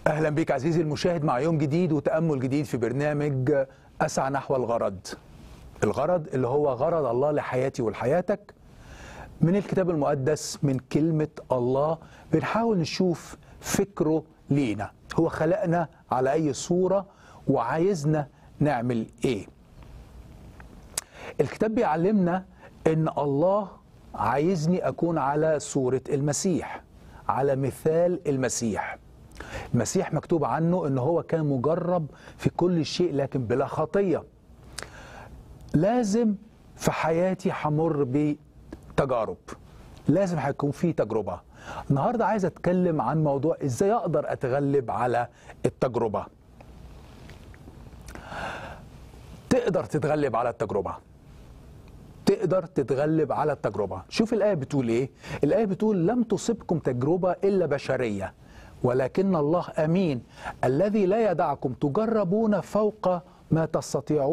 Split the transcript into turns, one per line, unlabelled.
اهلا بك عزيزي المشاهد مع يوم جديد وتامل جديد في برنامج اسعى نحو الغرض. الغرض اللي هو غرض الله لحياتي ولحياتك من الكتاب المقدس من كلمه الله بنحاول نشوف فكره لينا، هو خلقنا على اي صوره وعايزنا نعمل ايه. الكتاب بيعلمنا ان الله عايزني اكون على صوره المسيح على مثال المسيح المسيح مكتوب عنه ان هو كان مجرب في كل شيء لكن بلا خطيه لازم في حياتي همر بتجارب لازم هيكون في تجربه النهارده عايز اتكلم عن موضوع ازاي اقدر اتغلب على التجربه تقدر تتغلب على التجربه تقدر تتغلب على التجربة شوف الآية بتقول إيه الآية بتقول لم تصبكم تجربة إلا بشرية ولكن الله أمين الذي لا يدعكم تجربون فوق ما تستطيعون